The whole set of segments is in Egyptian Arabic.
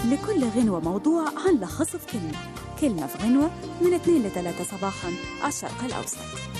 لكل غنوة موضوع هنلخصه في كلمة كلمة في غنوة من 2 ل 3 صباحا على الشرق الأوسط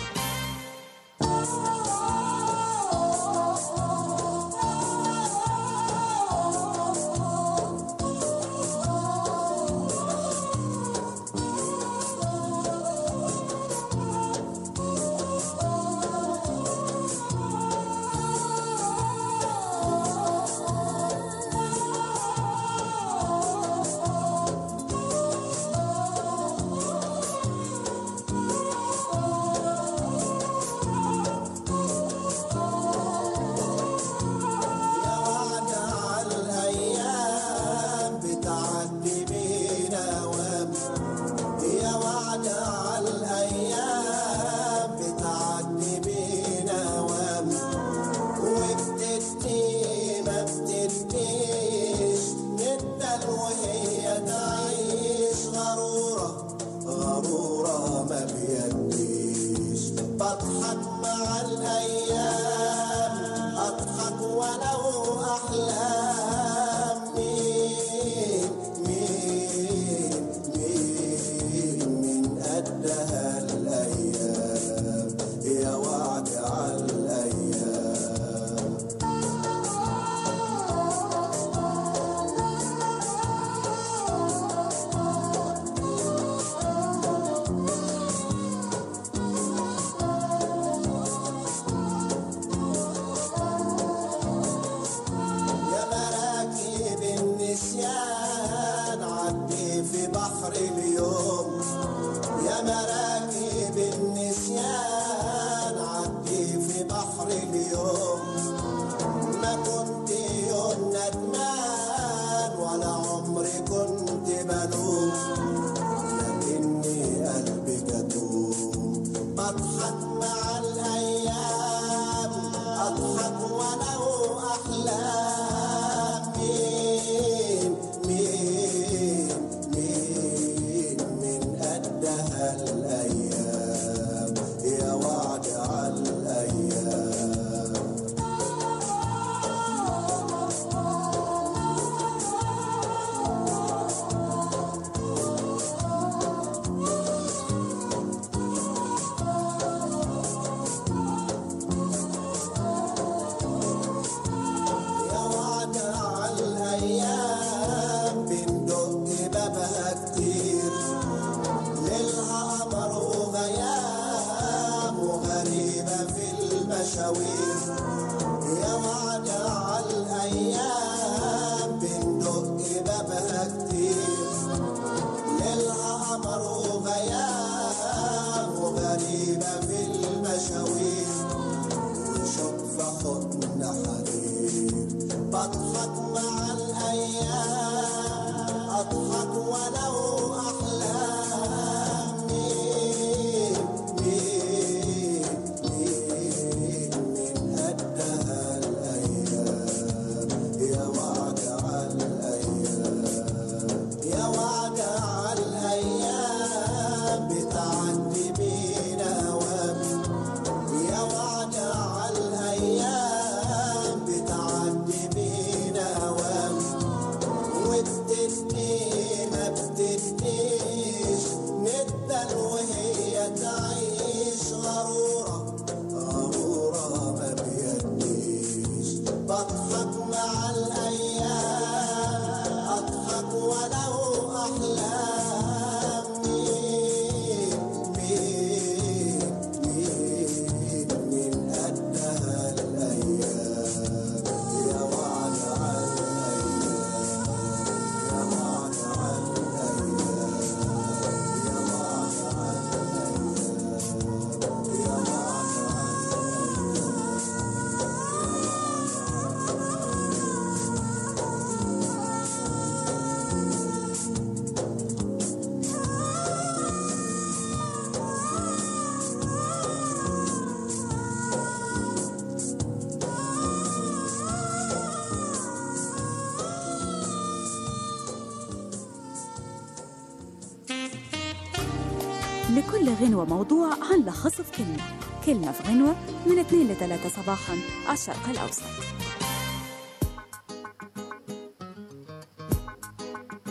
لكل غنوة موضوع هنلخصه في كلمة كلمة في غنوة من 2 ل 3 صباحا على الشرق الأوسط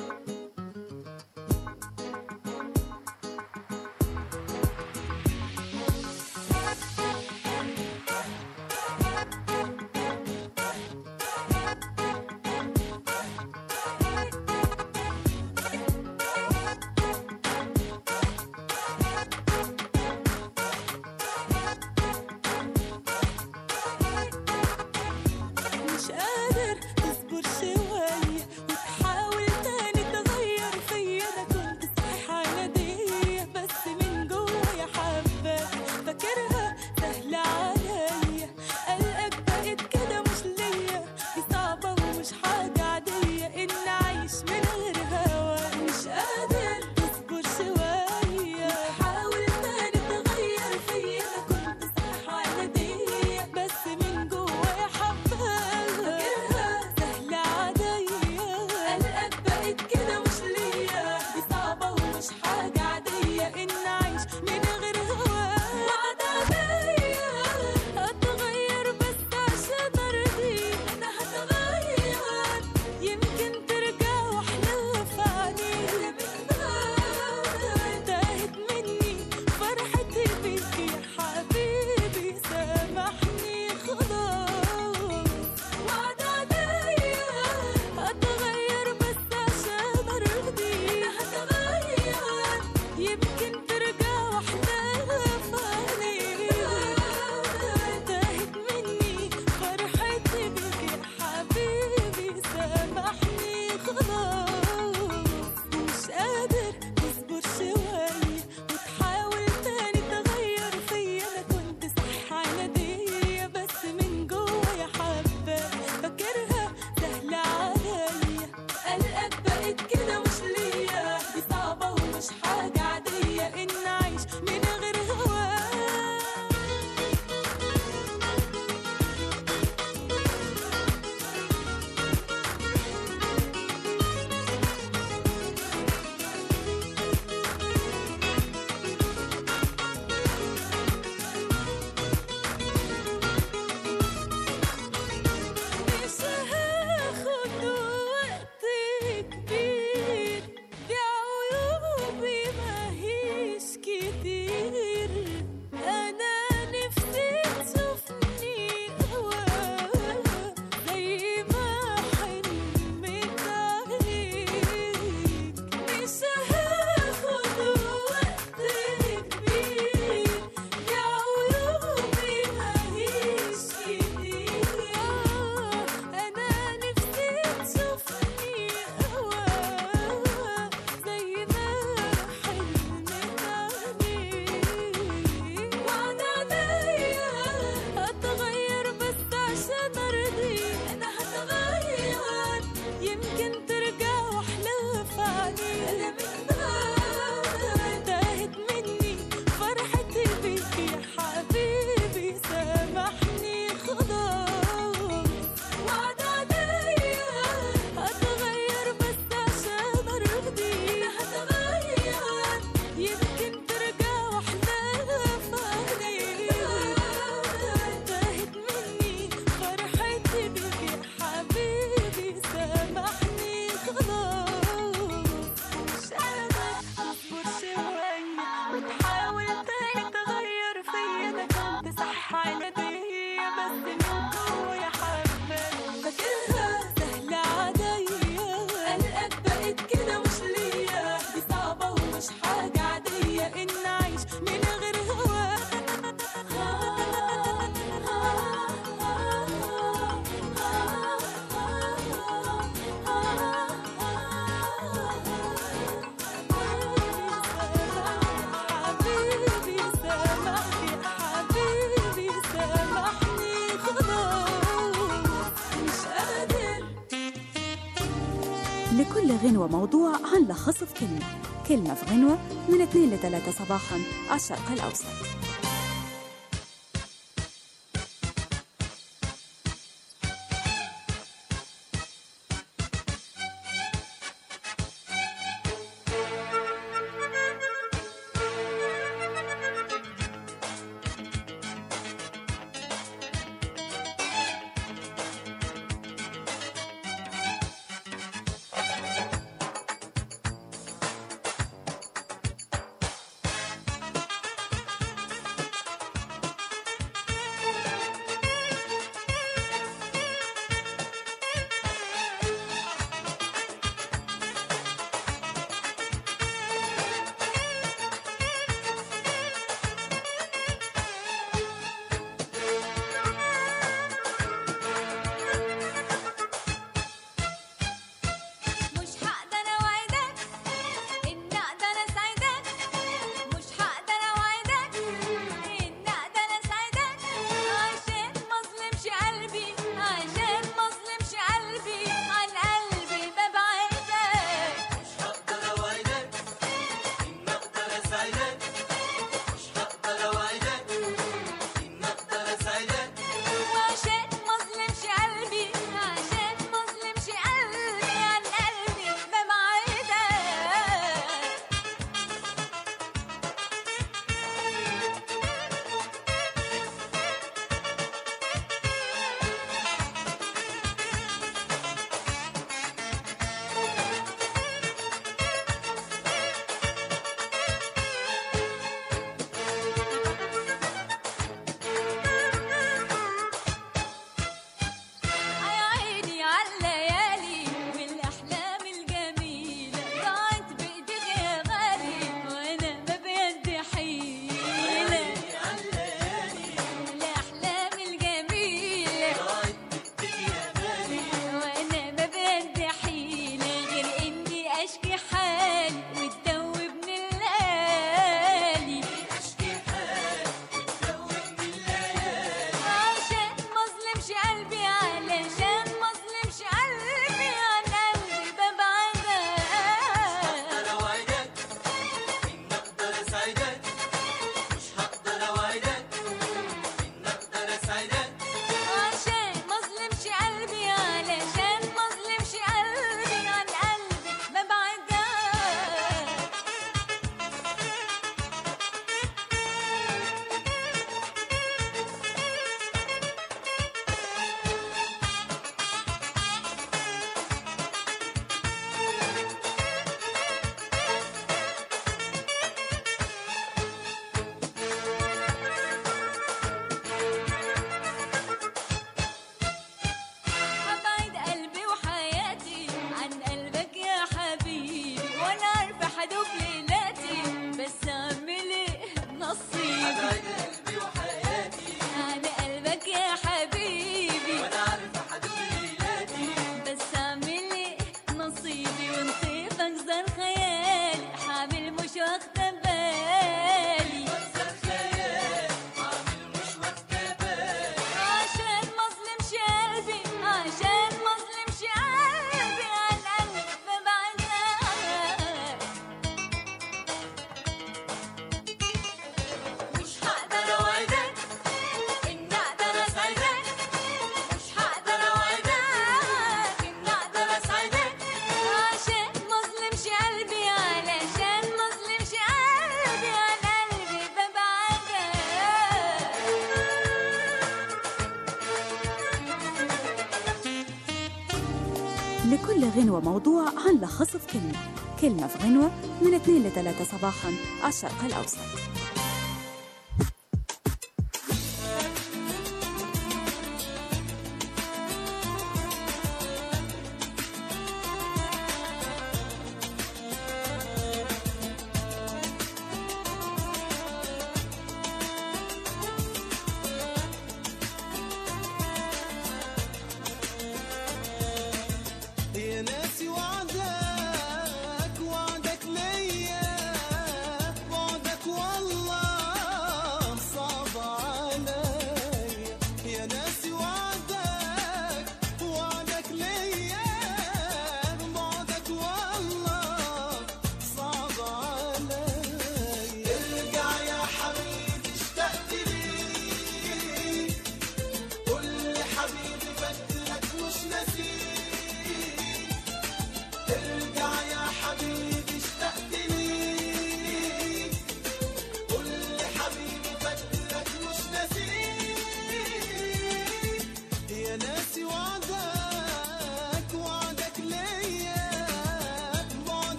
عنادية بس من جوا يا حبايبي فاكرها سهلة عادية قلقك بقت كده مش ليا دي صعبة ومش حاجة عادية إن أعيش من غير حبيبي سامحني حبيبي سامحني خلاص مش قادر لكل غنوة موضوع هنلخصه في كلمة كلمة في غنوة من 2 ل 3 صباحا على الشرق الأوسط مش هقدر اوعدك ان اقدر اساعدك مش هقدر اوعدك ان اقدر اساعدك عشان ما اظلمش قلبي عشان ما اظلمش قلبي عن قلبي ببعدك مش هقدر اوعدك ان اقدر اساعدك مش هقدر اوعدك ان اقدر اساعدك وعشان ما اظلمش قلبي عشان ما اظلمش قلبي عن قلبي ببعدك يا عيني عالليالي والاحلام الجميله ضاعت بايديك يا غالي وانا ما بيدي حيله الاحلام الجميله وانا ما بيدي حيله غير اني اشكي حالي وتدوبني الليالي عشان ما اظلمش قلبي علشان ما اظلمش قلبي عن قلبي ببعدك هقدر اوعدك ان اقدر اساعدك مش هقدر اوعدك ان اقدر اساعدك عشان ما اظلمش قلبي علشان ما اظلمش قلبي عن قلبي ببعدك هبعد قلبي وحياتي عن قلبك يا حبيبي وانا عارفه حدوب ليلاتي بس اعمل ايه نصيبي ابعد قلبي وحياتي عن قلبك يا حبيبي وانا عارف حدود ليلاتي بس اعمل ايه نصيبي ونصيبك زار خيالي حامل مش واخده بالي منظر خيال عامل مش واخده بالي عشان ما اظلمش قلبي عشان ما اظلمش قلبي عن قلبي ببعدك مش هقدر اوعدك ان اقدر اساعدك مش هقدر اوعدك ان اقدر اساعدك عشان ما اظلمش قلبي علشان ما اظلمش قلبي عن قلبي ببعدك لكل غنوة موضوع هنلخصه في كلمة كلمة في غنوة من 2 ل 3 صباحا على الشرق الأوسط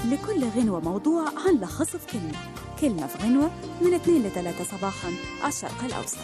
لكل غنوة موضوع هنلخصه في كلمة كلمة في غنوة من 2 ل 3 صباحا على الشرق الأوسط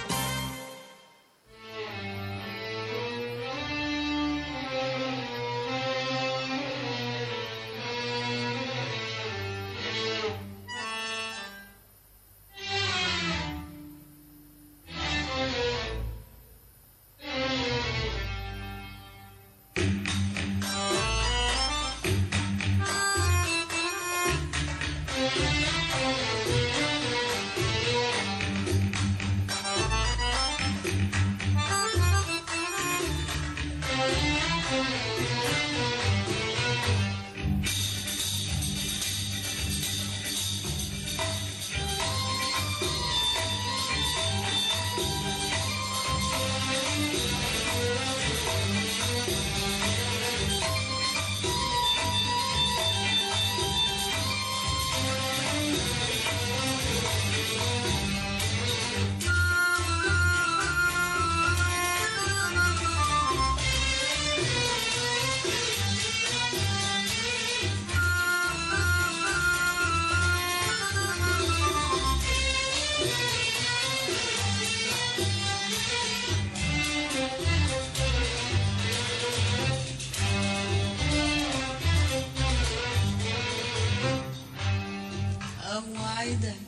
اوعدك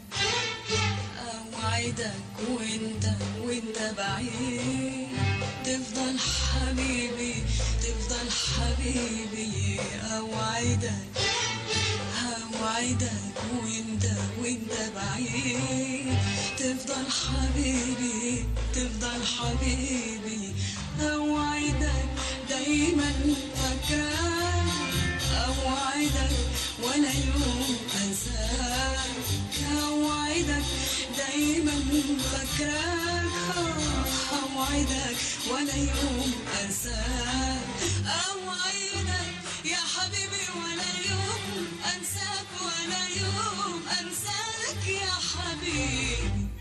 اوعدك وانت وانت بعيد تفضل حبيبي تفضل حبيبي اوعدك اوعدك وانت وانت بعيد تفضل حبيبي تفضل حبيبي اوعدك دايما فاكراك اوعدك ولا يوم انساك اوعدك دايما فاكراك اوعدك ولا يوم انساك اوعدك يا حبيبي ولا يوم انساك ولا يوم انساك يا حبيبي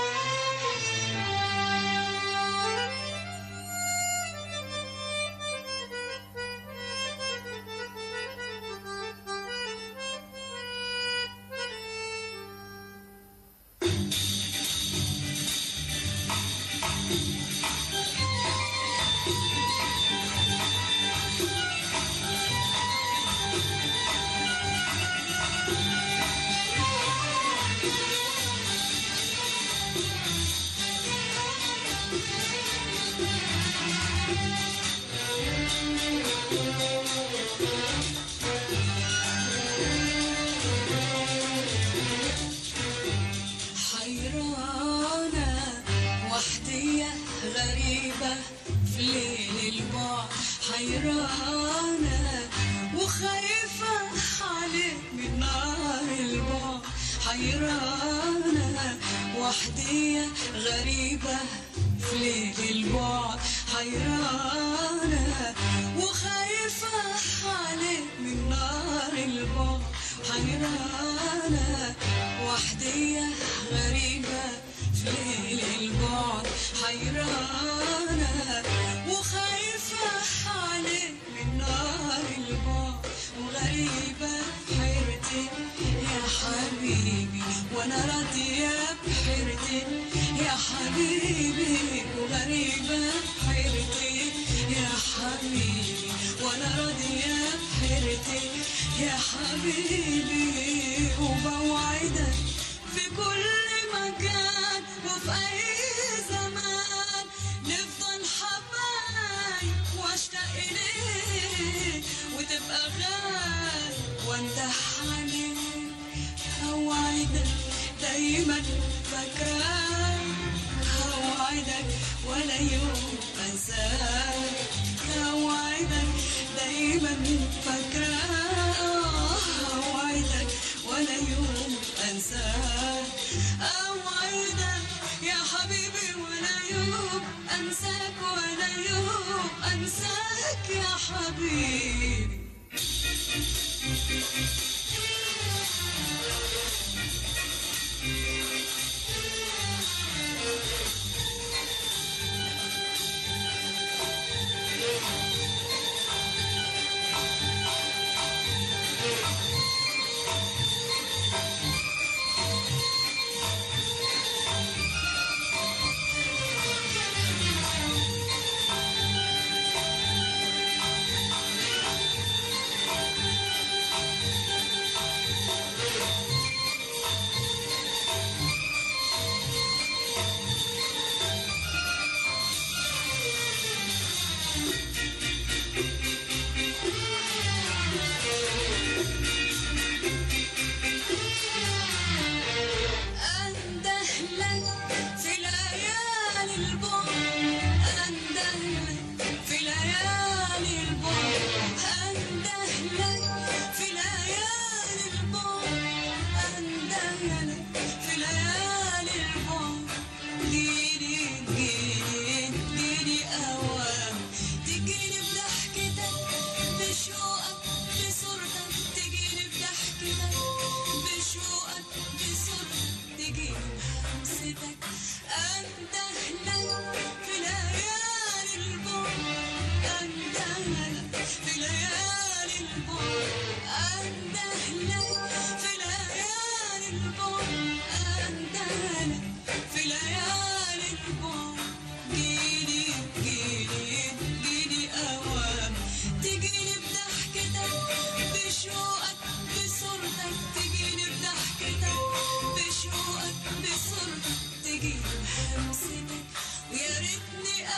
حيرانة وحدية غريبة في ليل البعد حيرانة وخايفة عليك من نار البعد حيرانة وحدية غريبة في ليل البعد حيرانة وخايفة عليك من نار البعد حيرانة وحدية غريبة في ليل البعد حيرانة وخايفة عليك من نار البعد وغريبة في حيرتي يا حبيبي وانا راضية بحيرتي يا حبيبي وغريبة في حيرتي يا حبيبي وانا راضية بحيرتي يا حبيبي وبوعدك في كل مكان وفي أي زمان نفضل حبايب واشتاق إليك وتبقى غالي واندح عليك أوعدك دايما فاكراك أوعدك ولا يوم أنساك أوعدك دايما فاكراك أوعدك ولا يوم أنساك أوعدك يا حبيبي ولا يوم أنساك ولا يوم أنساك يا حبيبي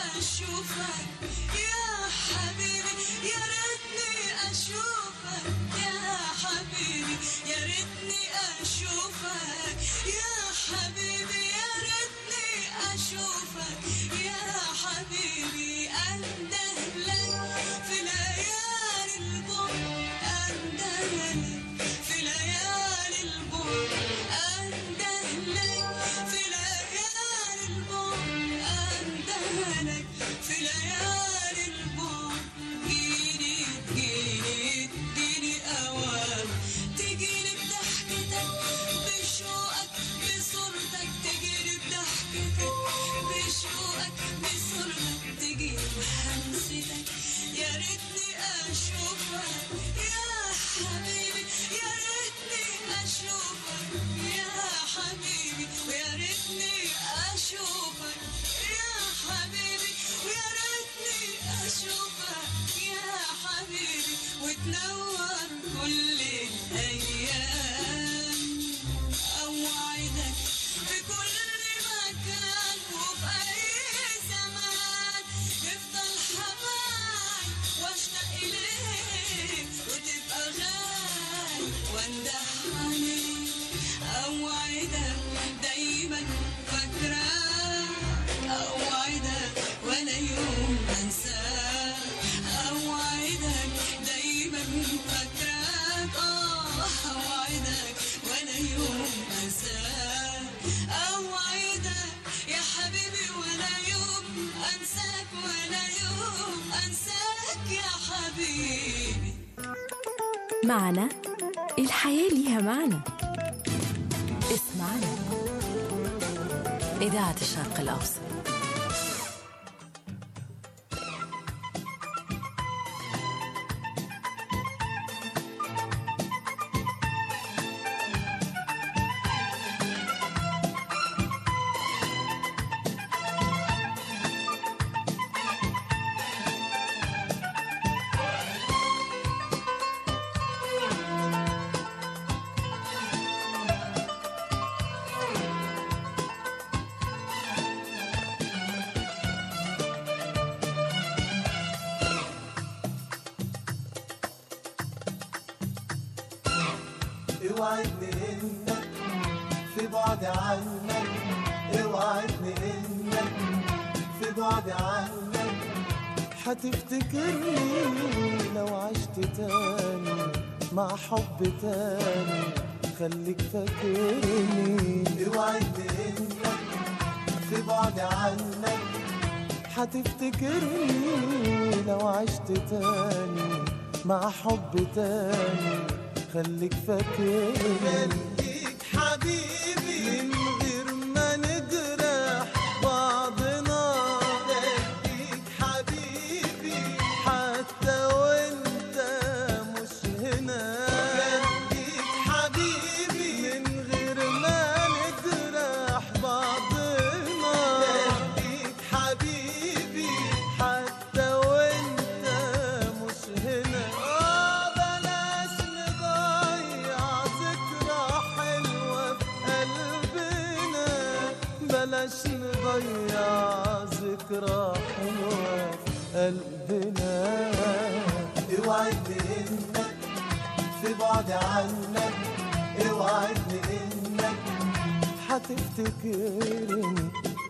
اشوفك يا حبيبي يا ريتني اشوفك يا حبيبي يا ريتني اشوفك يا حبيبي يا ريتني اشوفك يا حبيبي انده لك في ليالي البعد انده لك في ليالي البعد انده لك في ليالي البعد انده لك في ليالي البعد جيني تجيني تجيني اوام تجيني بضحكتك بشوقك بصورتك تجيني بضحكتك بشوقك بصورتك تجيني بهمستك يا ريتني اشوفك يا حبيبي يا ريتني اشوفك يا حبيبي ويا ريتني اشوفك يا حبيبي ويا ريتني اشوفك يا حبيبي وتنور كل الايام اوعدك في كل مكان وفي اي زمان نفضل حبايب واشتاق اليك وتبقى غالي وانده عليك اوعدك دايما فاكراك اوعدك ولا يوم انساك اوعدك دايما فاكراك اه اوعدك ولا يوم انساك اوعدك يا حبيبي ولا يوم انساك ولا يوم انساك يا حبيبي معنا الحياة ليها معنى اسمعنا إذاعة الشرق الأوسط اوعدني انك في بعد عنك اوعدني انك في بعد عنك هتفتكرني لو عشت تاني مع حب تاني خليك فاكرني اوعدني انك في بعد عنك هتفتكرني لو عشت تاني مع حب تاني خليك فاكرني خليك حبيبي من غير ما نجرح بعضنا خليك حبيبي حتى وانت مش هنا خليك حبيبي من غير ما نجرح بعضنا خليك حبيبي حتى وانت مش هنا اه بلاش نضيع ذكرى حلوة في قلبنا بلاش نضيع ذكرى حلوة في قلبنا اوعدني انك في بعد عنك اوعدني انك هتفتكرني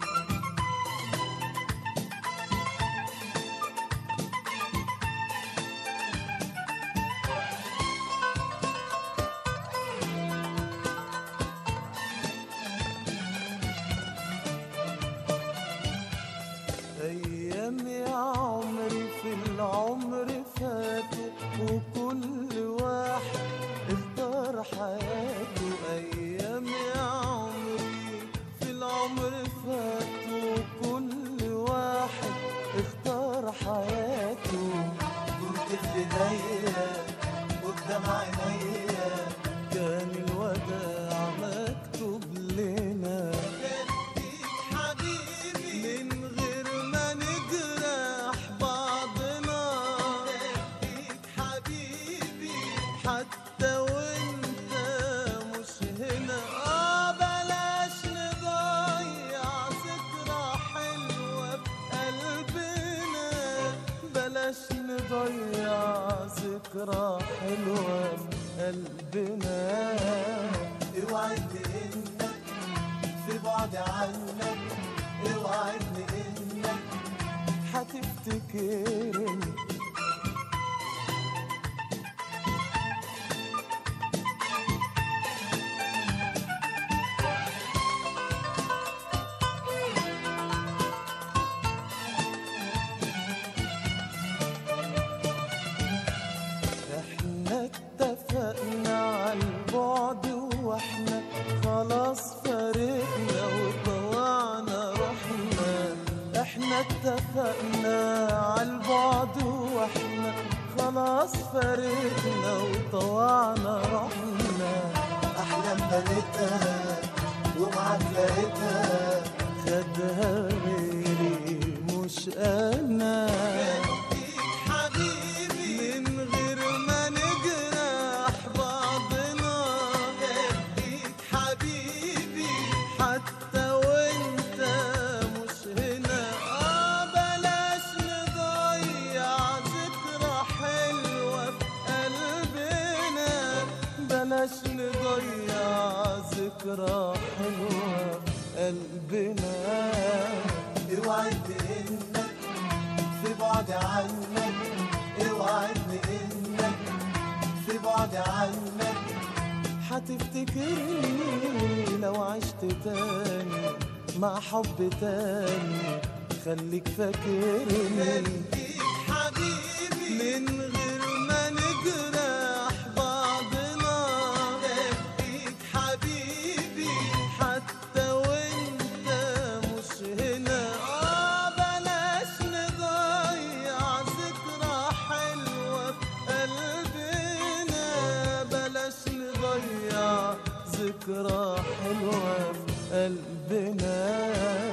أيام يا عمري في العمر فاتوا وكل واحد اختار حياته أيام يا عمري في العمر فاتوا وكل واحد اختار حياته كنت في ايديا قدام عينيا كان الوداع مكتوب لنا حبيبي من غير ما نجرح بعضنا حبيبي حتى وانت ذكرى حلوة في قلبنا اوعدني انك في بعد عنك اوعدني انك هتفتكرني احنا اتفقنا على البعد واحنا خلاص فارقنا وطلعنا رحنا احنا اتفقنا على البعد واحنا خلاص فارقنا وطلعنا رحنا احلام بنيتها ومعاك لقيتها خدها غيري مش انا حبيبي من غير ما نجرح بعضنا اديك حبيبي حتى وانت مش هنا اه بلاش نضيع ذكرى حلوة في قلبنا بلاش نضيع ذكرى حلوة في قلبنا اوعدني انك في بعد عنك اوعدني انك في بعد عنك هتفتكرني لو عشت تاني مع حب تاني خليك فاكرني حبيبي من غير ما نجرح بعضنا اديك حبيبي حتى وانت مش هنا اه بلاش نضيع ذكرى حلوة في قلبنا بلاش نضيع ذكرى حلوة في قلبنا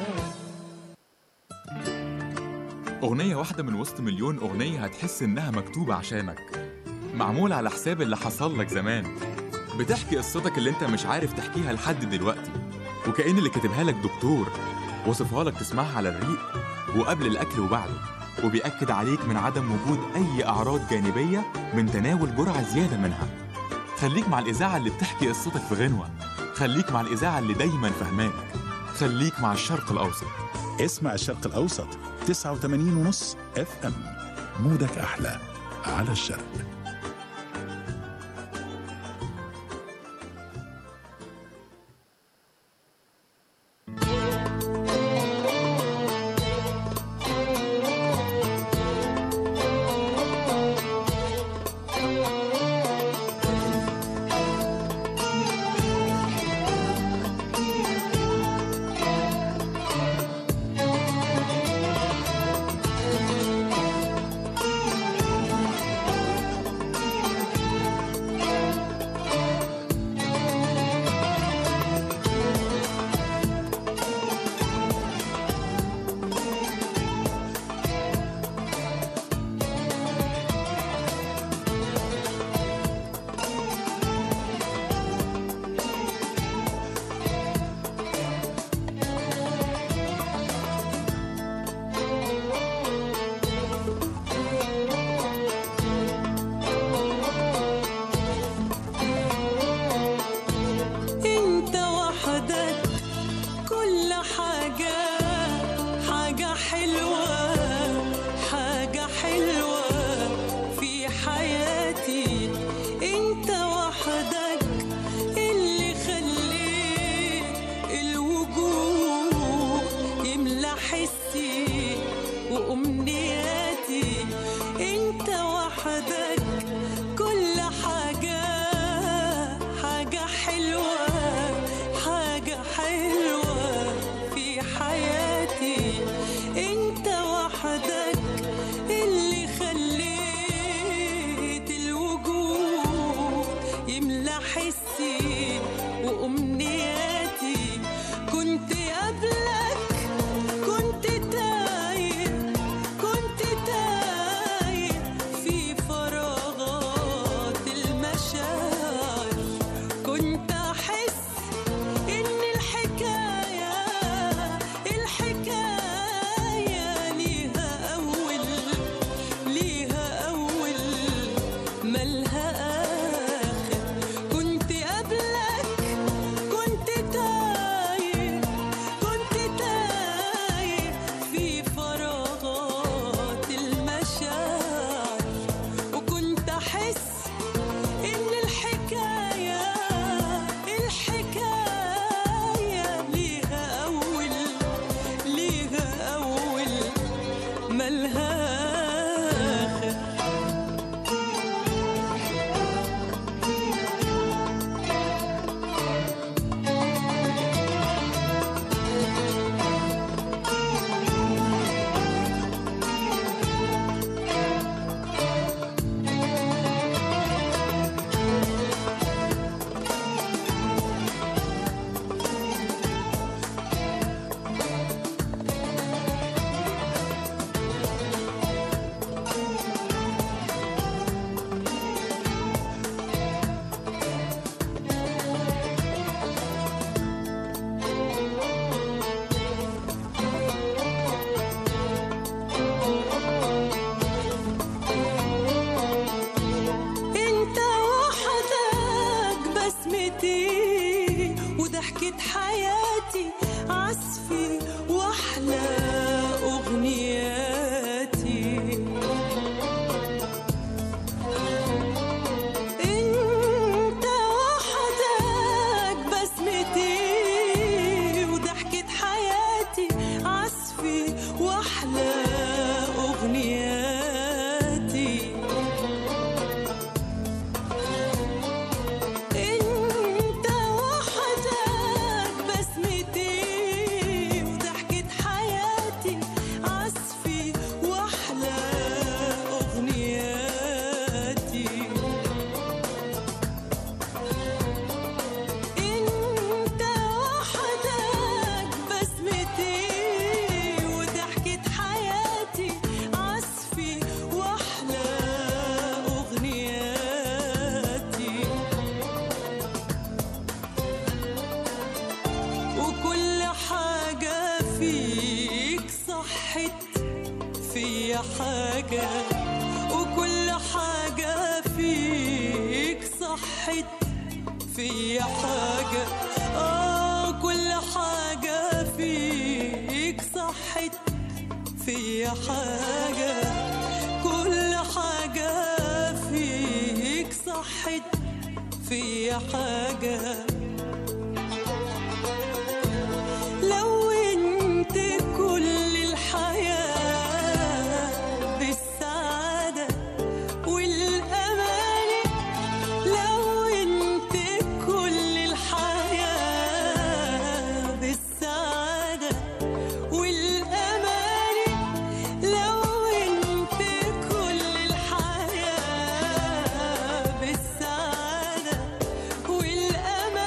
أغنية واحدة من وسط مليون أغنية هتحس إنها مكتوبة عشانك معمول على حساب اللي حصل لك زمان بتحكي قصتك اللي انت مش عارف تحكيها لحد دلوقتي وكأن اللي كاتبها لك دكتور وصفها لك تسمعها على الريق وقبل الأكل وبعده وبيأكد عليك من عدم وجود أي أعراض جانبية من تناول جرعة زيادة منها خليك مع الإذاعة اللي بتحكي قصتك في غنوة خليك مع الإذاعة اللي دايما فهماك خليك مع الشرق الأوسط اسمع الشرق الأوسط 89 ونص اف ام مودك أحلى على الشرق انت وحدك كل حاجة حاجة حلوة حاجة حلوة في حياتي انت وحدك اللي خليت الوجود يملى حسي وامنياتي انت وحدك كل حاجة حاجة حلوة حاجة حلوة في حياتي انت وحدك اللي خليت الوجود يملى حسي وامنياتي كنت قبلك كنت تايه كنت تايه في فراغ الآخر انت وحدك بسمتي وضحكة حياتي عزفي واحلى اغنياتي انت وحدك بسمتي وضحكة حياتي عزفي واحلى اغنياتي انت وحدك بسمتي وضحكة حياتي عزفي واحلى اغنياتي انت وحدك بسمتي وضحكة حياتي عزفي واحلى اغنياتي وكل حاجة فيك صحت في حاجة وكل حاجة فيك صحت في حاجة آه كل حاجة فيك صحت في حاجة كل حاجة فيك صحت في حاجة لو انت كل الحياة بالسعادة والأمان لو انت كل الحياة بالسعادة والأمان لو انت كل الحياة بالسعادة والأمان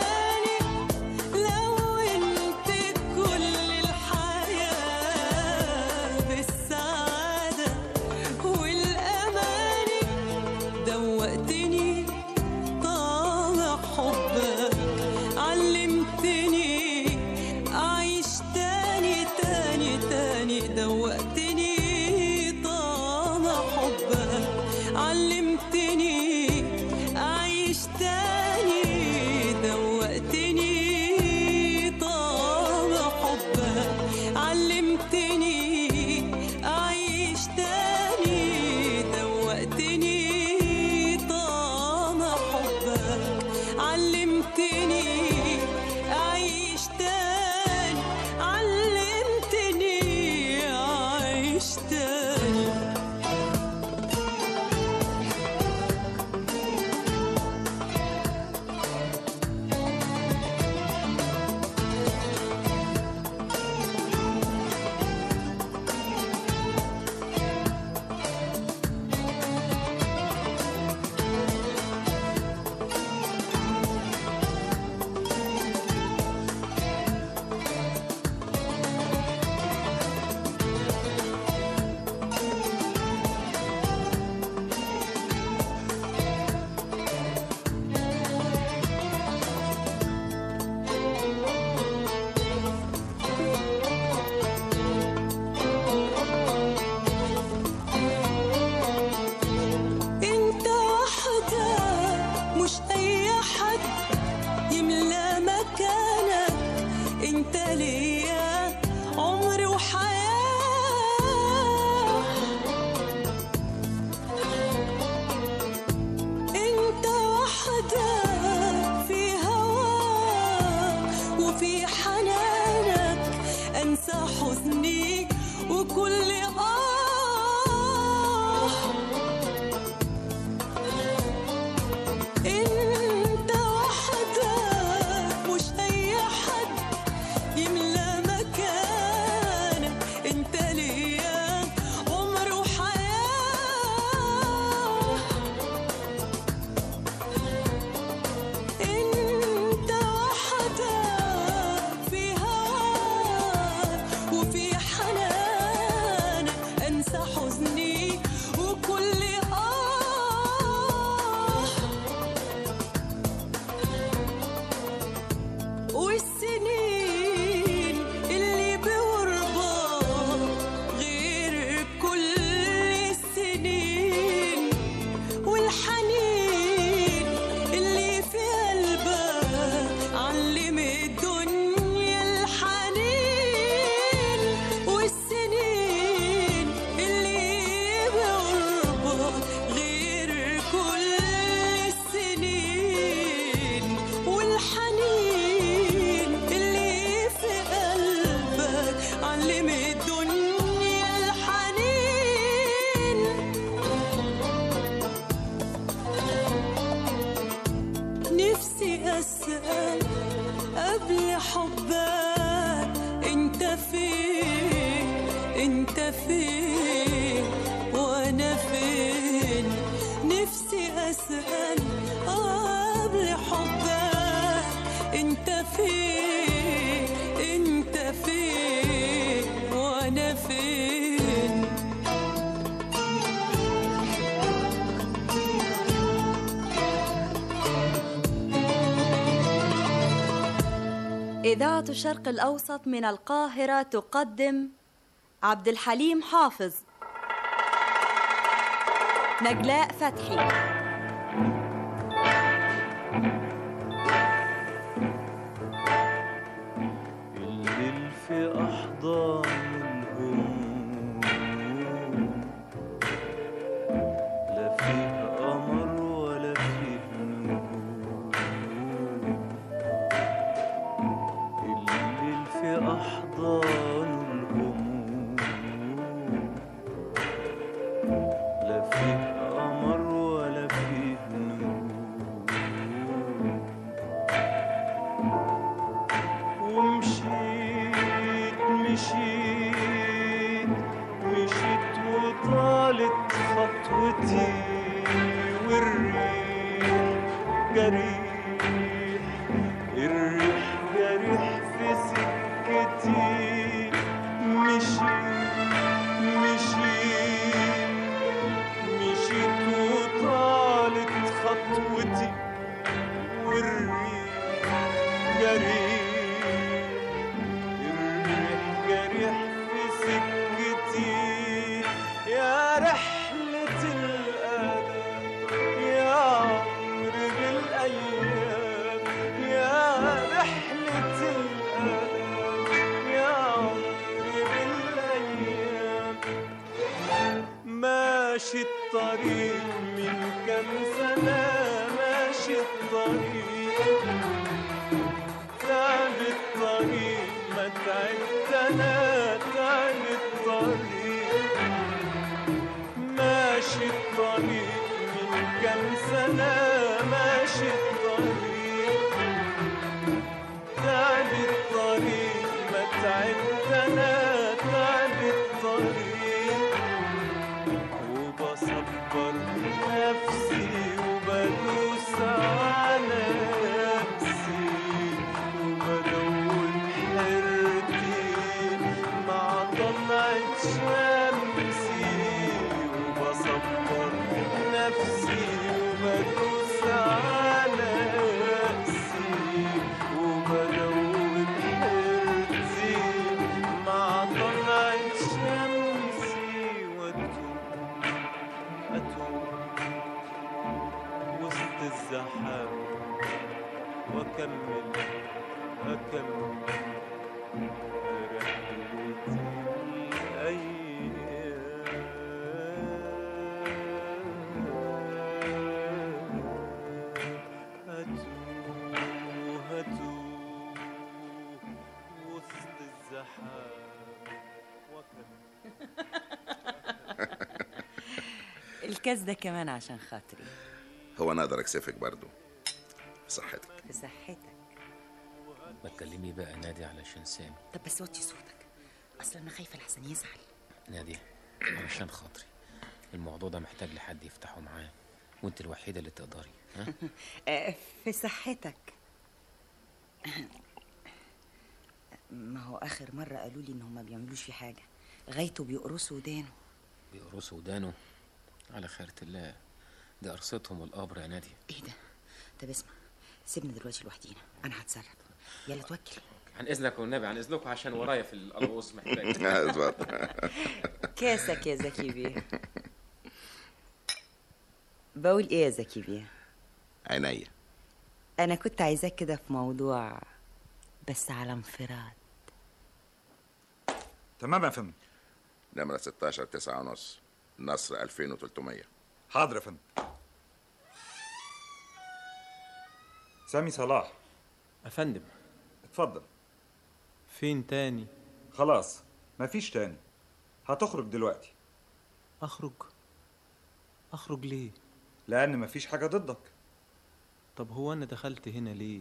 إذاعة الشرق الأوسط من القاهرة تقدم عبد الحليم حافظ نجلاء فتحي الليل في أحضان الهموم لا فيه قمر ولا فيه نجوم الليل في أحضان الهموم لا فيه قمر ولا فيه نجوم ومشيت مشيت مشيت وطالت خطوتي والريح جريح الريح جريح في سكتي مشيت مشيت مشيت وطالت خطوتي والريح جريح الريح جريح في سكتي يا رحلة الألم يا عمر بالأيام يا رحلة الألم يا عمر بالأيام ماشي الطريق من كم سنة ماشي الطريق تعب الطريق ما تعبت انا تعب الطريق ماشي الطريق من كم سنة ماشي الطريق تعب الطريق ما تعبت انا تعب الطريق وبصبر نفسي وبدوس على نفسي وبدون حيرتي مع طلعة شمسي وبصبر نفسي وبدوس على نفسي وبدون حيرتي مع طلعة شمسي واتوب أتوب وسط الزحام وأكمل أكمل رحلتي الأيام أتوه أتوه وسط الزحام وأكمل الكاس ده كمان عشان خاطري هو انا اقدر اكسفك برضو صحتك بصحتك ما تكلمي بقى نادي علشان سامي طب بس وطي صوتك اصلا انا خايفه لحسن يزعل نادي علشان خاطري الموضوع ده محتاج لحد يفتحه معاه وانت الوحيده اللي تقدري ها آه، في صحتك ما هو اخر مره قالوا لي انهم ما بيعملوش فيه حاجه غايته بيقرصوا ودانه بيقرصوا ودانه على خيرة الله دي قرصتهم القبر يا نادي ايه ده طب اسمع سيبنا دلوقتي لوحدينا انا هتصرف يلا توكل عن اذنك والنبي عن اذنكم عشان ورايا في القلبوس محتاج اثبت كاسك يا زكي بيه بقول ايه يا زكي بيه عينيا انا كنت عايزاك كده في موضوع بس على انفراد تمام يا فندم نمرة 16 9 ونص نصر 2300 حاضر يا فندم سامي صلاح أفندم اتفضل فين تاني خلاص مفيش تاني هتخرج دلوقتي أخرج أخرج ليه لأن مفيش حاجة ضدك طب هو أنا دخلت هنا ليه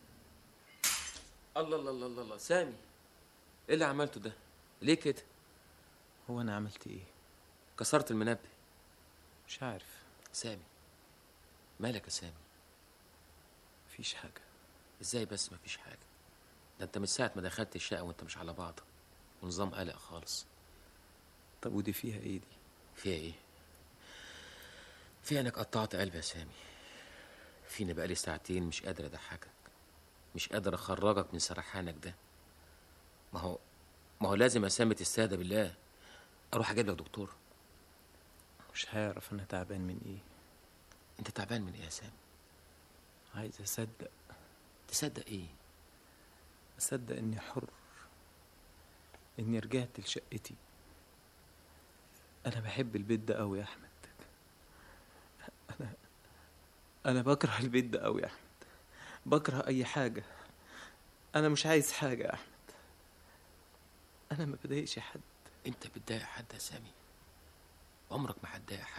الله الله الله الله الله سامي ايه اللي عملته ده ليه كده هو أنا عملت إيه كسرت المنبه مش عارف سامي مالك يا سامي مفيش حاجة ازاي بس مفيش حاجه ده انت من ساعه ما دخلت الشقه وانت مش على بعضك ونظام قلق خالص طب ودي فيها إيه دي فيها ايه فيها انك قطعت قلبي يا سامي فيني بقالي ساعتين مش قادر اضحكك مش قادر اخرجك من سرحانك ده ما هو ما هو لازم اسامة السادة بالله اروح اجيب لك دكتور مش هيعرف انا تعبان من ايه انت تعبان من ايه يا سامي عايز اصدق تصدق ايه اصدق اني حر اني رجعت لشقتي انا بحب البيت ده قوي يا احمد انا انا بكره البيت ده قوي يا احمد بكره اي حاجه انا مش عايز حاجه يا احمد انا ما بضايقش حد انت بتضايق حد يا سامي عمرك ما هتضايق حد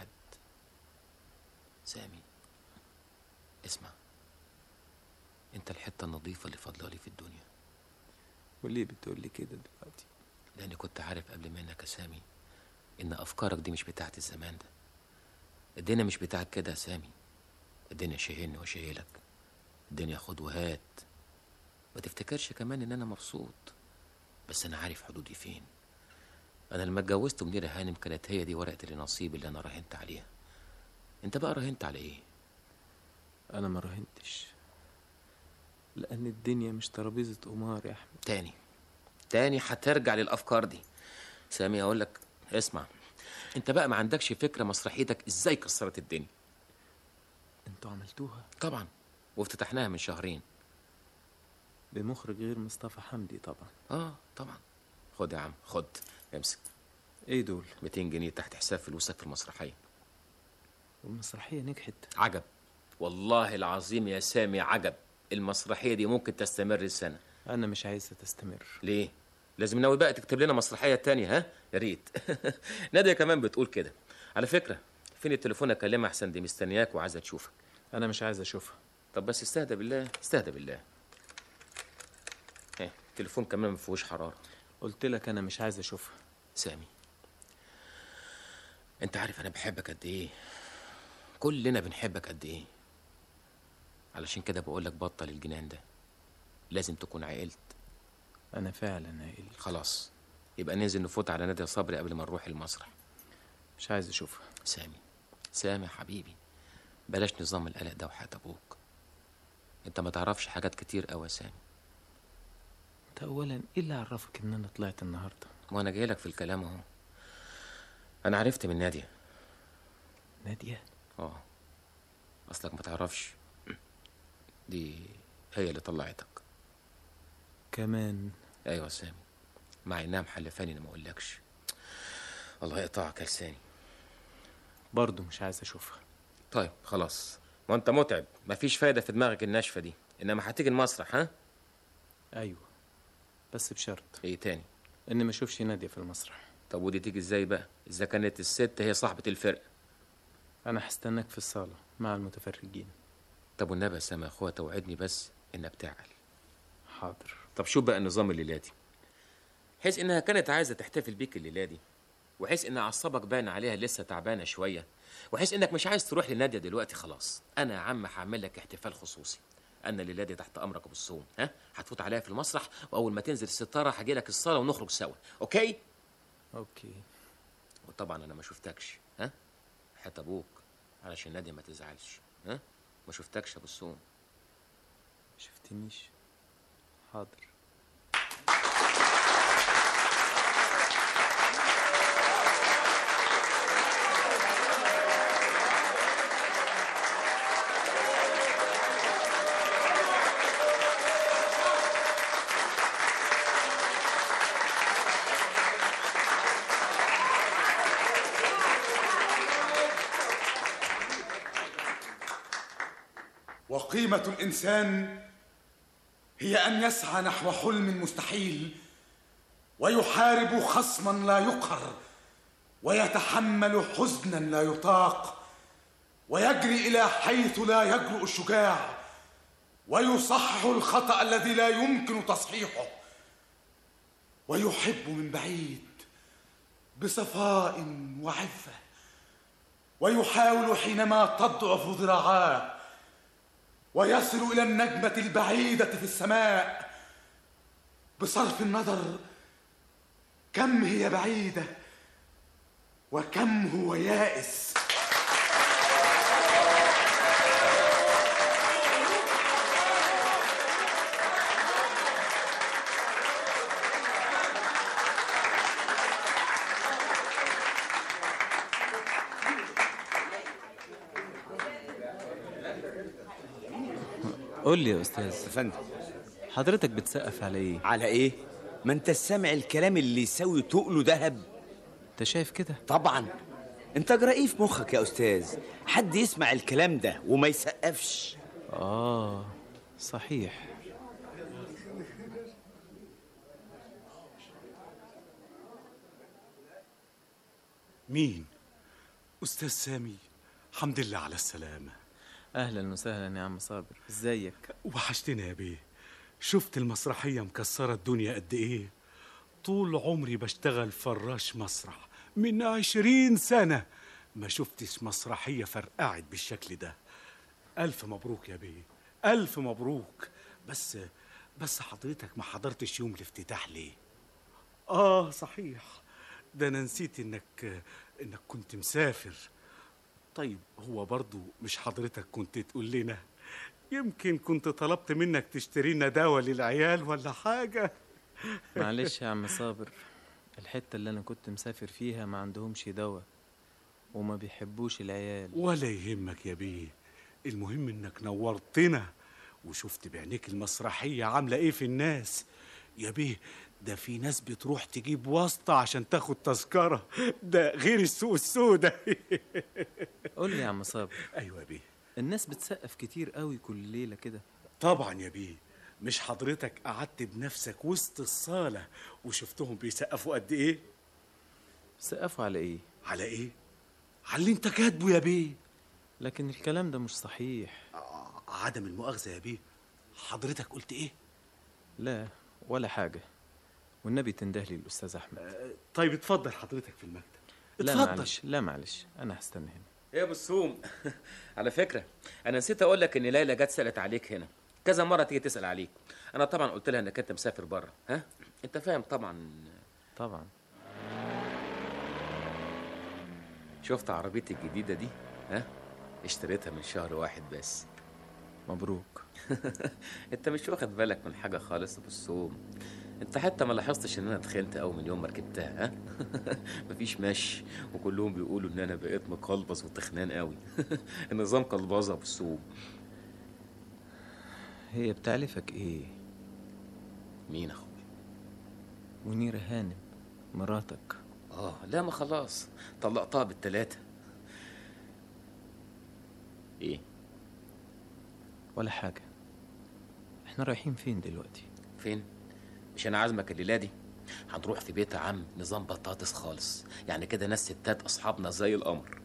سامي اسمع انت الحته النظيفه اللي فاضله لي في الدنيا وليه بتقول لي كده دلوقتي لاني كنت عارف قبل منك يا سامي ان افكارك دي مش بتاعت الزمان ده الدنيا مش بتاعت كده يا سامي الدنيا شايلني وشايلك الدنيا خد وهات ما تفتكرش كمان ان انا مبسوط بس انا عارف حدودي فين انا لما اتجوزت منيرة هانم كانت هي دي ورقة النصيب اللي انا راهنت عليها انت بقى راهنت على ايه انا ما راهنتش لان الدنيا مش ترابيزه قمار يا احمد تاني تاني هترجع للافكار دي سامي اقول لك اسمع انت بقى ما عندكش فكره مسرحيتك ازاي كسرت الدنيا انتوا عملتوها طبعا وافتتحناها من شهرين بمخرج غير مصطفى حمدي طبعا اه طبعا خد يا عم خد امسك ايه دول 200 جنيه تحت حساب فلوسك في المسرحيه والمسرحيه نجحت عجب والله العظيم يا سامي عجب المسرحيه دي ممكن تستمر السنه انا مش عايزها تستمر ليه لازم ناوي بقى تكتب لنا مسرحيه تانية ها يا ريت ناديه كمان بتقول كده على فكره فين التليفون اكلمها احسن دي مستنياك وعايزه تشوفك انا مش عايز اشوفها طب بس استهدى بالله استهدى بالله ها التليفون كمان ما فيهوش حراره قلت لك انا مش عايز اشوفها سامي انت عارف انا بحبك قد ايه كلنا بنحبك قد ايه علشان كده بقول لك بطل الجنان ده لازم تكون عقلت انا فعلا عقلت خلاص يبقى ننزل نفوت على نادية صبري قبل ما نروح المسرح مش عايز اشوفها سامي سامي يا حبيبي بلاش نظام القلق ده وحياة ابوك انت ما تعرفش حاجات كتير قوي يا سامي انت اولا ايه اللي عرفك ان انا طلعت النهارده ما انا جاي لك في الكلام اهو انا عرفت من نادية ناديه اه اصلك ما تعرفش دي هي اللي طلعتك كمان ايوه يا سامي مع انها محلفاني انا ما اقولكش الله يقطعك يا لساني برضه مش عايز اشوفها طيب خلاص ما انت متعب مفيش فايده في دماغك الناشفه دي انما هتيجي المسرح ها ايوه بس بشرط ايه تاني اني ما اشوفش ناديه في المسرح طب ودي تيجي ازاي بقى اذا كانت الست هي صاحبه الفرقه انا هستناك في الصاله مع المتفرجين طب والنبي يا سامي يا اخويا توعدني بس انك تعقل حاضر طب شوف بقى النظام الليله دي حيث انها كانت عايزه تحتفل بيك الليله دي وحيث ان اعصابك باين عليها لسه تعبانه شويه وحيث انك مش عايز تروح لناديه دلوقتي خلاص انا يا عم هعمل لك احتفال خصوصي انا الليله دي تحت امرك ابو الصوم ها هتفوت عليا في المسرح واول ما تنزل الستاره هاجي لك الصاله ونخرج سوا اوكي اوكي وطبعا انا ما شفتكش ها حتى ابوك علشان ناديه ما تزعلش ها ما شفتكش يا ابو الصوم شفتنيش حاضر وقيمة الإنسان هي أن يسعى نحو حلم مستحيل ويحارب خصما لا يقهر ويتحمل حزنا لا يطاق ويجري إلى حيث لا يجرؤ الشجاع ويصحح الخطأ الذي لا يمكن تصحيحه ويحب من بعيد بصفاء وعفة ويحاول حينما تضعف ذراعاه ويصل إلى النجمة البعيدة في السماء بصرف النظر كم هي بعيدة وكم هو يائس قول لي يا استاذ فندم حضرتك بتسقف على ايه على ايه ما انت سامع الكلام اللي يسوي تقله دهب انت شايف كده طبعا انت اجرى ايه في مخك يا استاذ حد يسمع الكلام ده وما يسقفش اه صحيح مين استاذ سامي حمد لله على السلامه اهلا وسهلا يا عم صابر ازيك وحشتنا يا بيه شفت المسرحيه مكسره الدنيا قد ايه طول عمري بشتغل فراش مسرح من عشرين سنه ما شفتش مسرحيه فرقعت بالشكل ده الف مبروك يا بيه الف مبروك بس بس حضرتك ما حضرتش يوم الافتتاح ليه اه صحيح ده انا نسيت انك انك كنت مسافر طيب هو برضو مش حضرتك كنت تقول لنا يمكن كنت طلبت منك تشتري لنا دواء للعيال ولا حاجة معلش يا عم صابر الحتة اللي أنا كنت مسافر فيها ما عندهمش دواء وما بيحبوش العيال ولا يهمك يا بيه المهم انك نورتنا وشفت بعينيك المسرحية عاملة ايه في الناس يا بيه ده في ناس بتروح تجيب واسطة عشان تاخد تذكرة ده غير السوق السوداء قول لي يا عم صابر ايوه يا بيه الناس بتسقف كتير قوي كل ليلة كده طبعا يا بيه مش حضرتك قعدت بنفسك وسط الصالة وشفتهم بيسقفوا قد ايه سقفوا على ايه على ايه على اللي انت كاتبه يا بيه لكن الكلام ده مش صحيح عدم المؤاخذة يا بيه حضرتك قلت ايه لا ولا حاجة والنبي تنده لي الأستاذ أحمد طيب اتفضل حضرتك في المكتب لا اتفضل. معلش لا معلش أنا هستنى هنا ايه يا بسوم على فكره انا نسيت اقول لك ان ليلى جت سالت عليك هنا كذا مره تيجي تسال عليك انا طبعا قلت لها انك انت مسافر بره ها انت فاهم طبعا طبعا شفت عربيتي الجديده دي ها اشتريتها من شهر واحد بس مبروك انت مش واخد بالك من حاجه خالص يا بسوم انت حتى ما لاحظتش ان انا اتخنت قوي من يوم ما ركبتها ها مفيش مشي وكلهم بيقولوا ان انا بقيت مقلبص وتخنان قوي النظام قلبظه يا بسوم هي بتعلفك ايه مين اخويا منيرة هانم مراتك اه لا ما خلاص طلقتها بالتلاتة ايه ولا حاجة احنا رايحين فين دلوقتي فين مش انا عازمك الليله دي هنروح في بيت عم نظام بطاطس خالص يعني كده ناس ستات اصحابنا زي القمر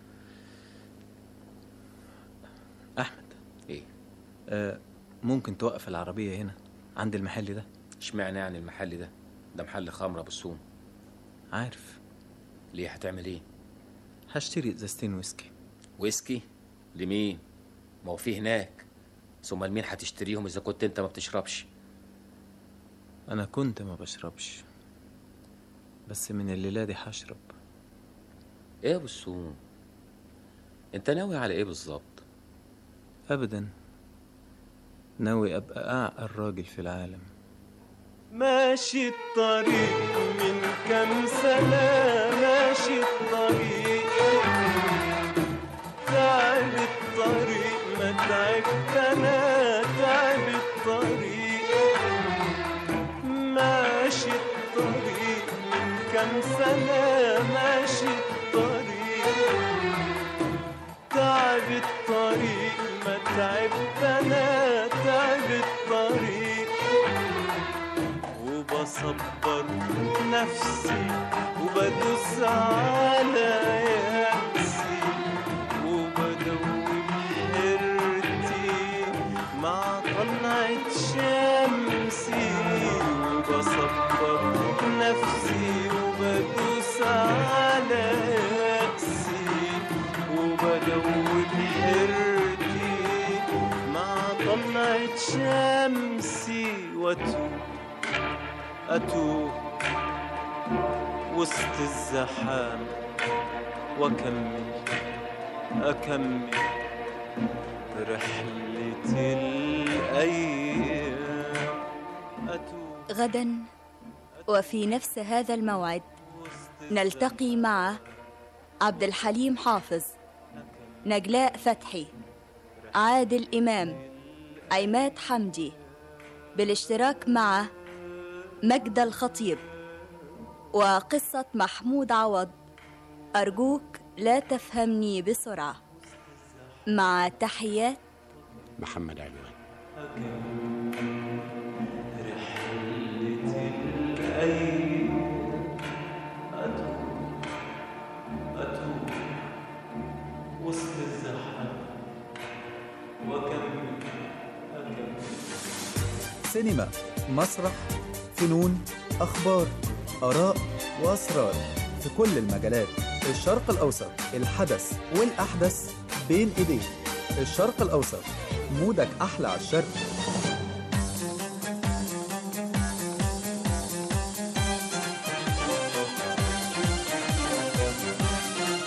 أحمد ايه آه ممكن توقف العربية هنا عند المحل ده اشمعنى يعني المحل ده ده محل خمره بالسوم عارف ليه هتعمل ايه هشتري ازازتين ويسكي ويسكي لمين ما هو في هناك ثم لمين هتشتريهم اذا كنت انت ما بتشربش انا كنت ما بشربش بس من الليلة دي هشرب ايه يا بسوم انت ناوي على ايه بالظبط ابدا ناوي ابقى اعقل راجل في العالم ماشي الطريق من كم سنة ماشي الطريق تعب الطريق ما تعبت أنا تعب الطريق ماشي الطريق من كم سنة ماشي الطريق تعب الطريق ما تعبت أنا تعب الطريق وبصبر نفسي وبدوس على يأسي وبدوب حيرتي مع طلعة شمسي وبصبر نفسي وبدوس على يأسي وبدوب حيرتي مع طلعة شمسي واتوب أتوه وسط الزحام وأكمل أكمل برحلة الأيام أتوه غدا وفي نفس هذا الموعد نلتقي مع عبد الحليم حافظ نجلاء فتحي عادل إمام عماد حمدي بالاشتراك مع مجدة الخطيب وقصة محمود عوض أرجوك لا تفهمني بسرعة مع تحيات محمد علوان الأيام أتوه أتوه وسط الزحام وأكمل أكمل سينما مسرح فنون أخبار آراء وأسرار في كل المجالات الشرق الأوسط الحدث والأحدث بين إيديك الشرق الأوسط مودك أحلى على الشرق